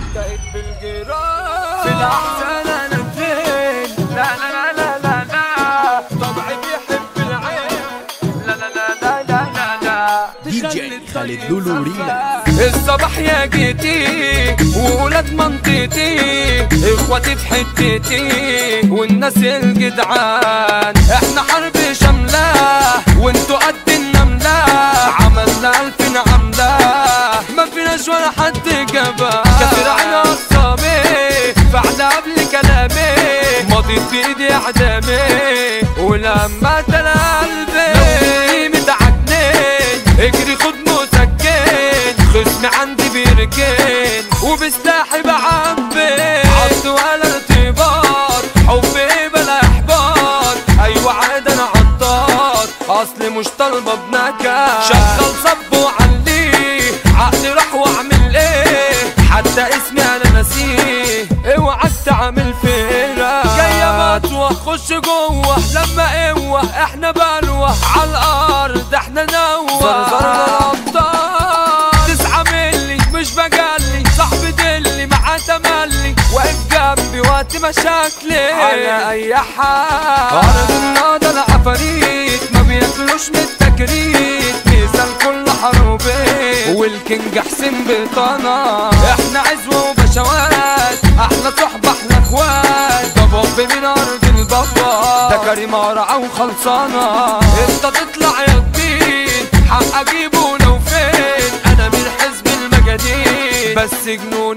وانتهت بالجيران في الاحزان انا فين لا لا لا لا لا لا طبعي بيحب العين لا لا لا لا لا لا لا دي جي خالد لولو ريلا الصباح يا جيتي وولاد منطقتي اخواتي في حتتي والناس الجدعان احنا حرب شاملة وانتوا قد النملة عملنا الف عملة ما فيناش ولا حد جابها كسر عين اقصامي فعل قبل كلامي ماضي بايدي اعدامي ولما تلا قلبي لو متعجنين اجري خد مسكن خصمي عندي بيركن وبسلاحي بعبي عض ولا ارتباط حبي بلا احباط ايوه عاد انا عطار اصلي مش طالبه بنكا شغل صب وعليه عقلي راح واعمل ايه حتى اسمي انا ناسيه اوعى تعمل فيرا جايه مطوه خش جوه لما قوه احنا بلوه على الارض احنا نوه زرزر الابطال تسعة ملي مش بجلي صاحبي دلي معاه تملي واقف جنبي وقت مشاكلي على اي حال ارض النهضه العفاريت ما بياكلوش من التكريت مثال كل حروبي والكينج حسين بطانة احنا عزوة وبشوات احنا صحبة احنا اخوات ده باب من ارض البابا ده كريم قرعة وخلصانة انت تطلع يا الدين حق اجيبه لو فين انا من حزب المجانين بس جنون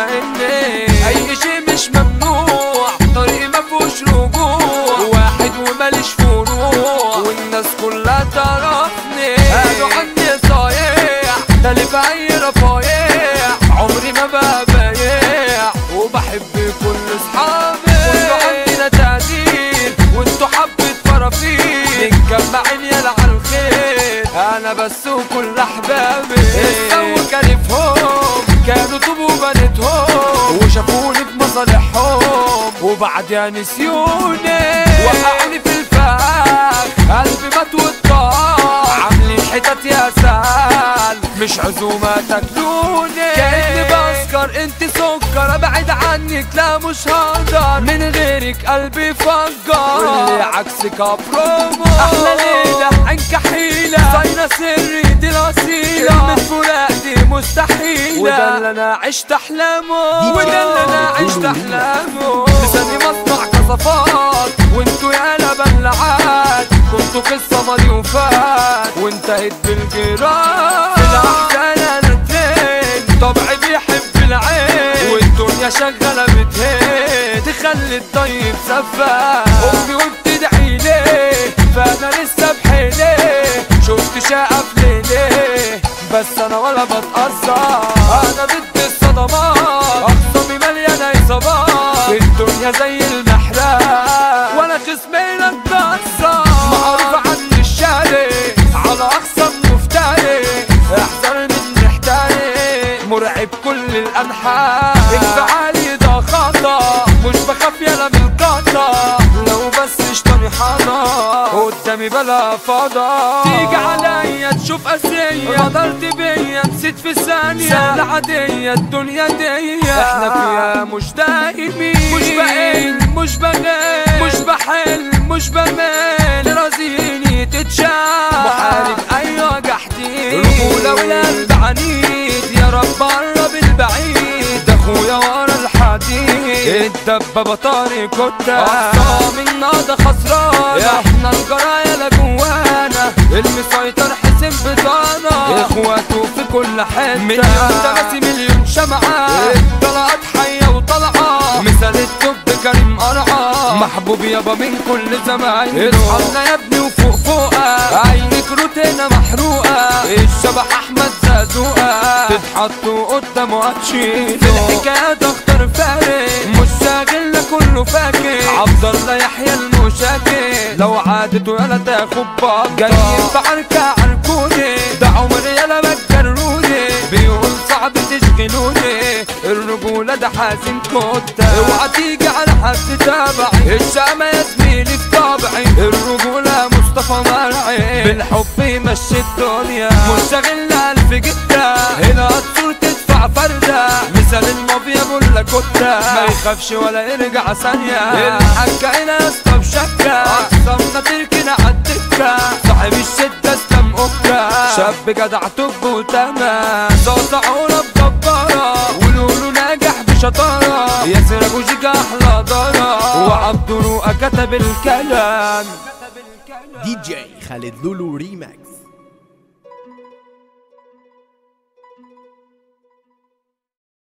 مفهمني اي شيء مش ممنوع طريقي ما فيهوش رجوع واحد وماليش فروع والناس كلها تعرفني قالوا عني صايع ده اللي في اي رفايع عمري ما بقى بايع وبحب كل اصحابي كله عندنا تقدير وانتوا حبة فرافير متجمعين يلا على الخير انا بس وكل احبابي السو كارفهم كانوا طوب وبنتهم وشافوني بمصالحهم وبعد يا نسيوني وقعوني في الفخ قلبي مات والطاق عاملين حتت يا سال مش عزومة تاكلوني كأني بسكر انت سكر ابعد عنك لا مش هقدر من غيرك قلبي فجر واللي عكسك ابرومو احلى ليلة عنك حيلة صاينة سري دي الوسيلة كلمة فراق دي مستحيلة وده اللي انا عشت احلامه وده اللي انا عشت احلامه لساني مصنع قصفات وانتوا يا بلعات كنتوا قصة ماضي وفات وانتهت بالجيران في الاحزان انا اتنين طبعي بيحب العين والدنيا شغالة بتهين تخلي الطيب سفاح امي وبتدعي ليه فانا لسه بحيلي شفت شقة في ليلي بس انا ولا بتأثر انا ضد الصدمات اخصامي مليانة اصابات الدنيا زي المحراب وانا خصمي لك بكسر معروف عني الشارع على اقصى مفتري احذر من محتاري مرعب كل الانحاء انفعالي ده خطا مش بخاف يلا من القطع لو بس اشتري حاضر قدامي بلا فضا تيجي عليا تشوف اسية غدرت بيا نسيت في ثانية سهلة عادية الدنيا دي احنا فيها مش دايمين مش بقل مش بغل مش بحل مش بمل رازيني تتشاف محارب ايوه جحدين رجولة والقلب عنيد يا رب قرب البعيد اخويا ورا الحديد الدبابة طارق كتا اقصى من ناضة خسرانة احنا الجرايا جوانا المسيطر حسين بطانة اخواته في كل حتة مليون تماسي مليون شمعة طلعت حية وطلعة مثال التوب كريم قرعة محبوب يابا من كل زمان اصحابنا يا ابني وفوق فوقة عينك روتينا محروقة الشبح احمد زازوقة تتحطوا قدامه هتشيل في الحكايات اختار فارق مش شاغل كله فاكر عبد الله يحيى المشاكل لو عادت ولا تاخد باب جاي بعركة عركوني ده عمر يلا بتجروني بيقول صعب تشغلوني الرجولة ده حازم كوتا اوعى تيجي على حد تابعي الشامة يا زميلي في طبعي الرجولة مصطفى مرعي بالحب يمشي الدنيا مش شاغل ألف جدة هنا الصور تدفع يرجع فردة مثال المافيا بولا كتة ما يخافش ولا يرجع ثانية الحاجة هنا يا اسطى بشكة أقسم تركنا عالدكة صاحب الشدة اسلام أوكا شاب جدع طب وتمام صوصة عورة بجبارة ولولو ناجح بشطارة ياسر أبو جيجا أحلى دارة وعبد رؤى كتب الكلام دي جي خالد لولو ريماكس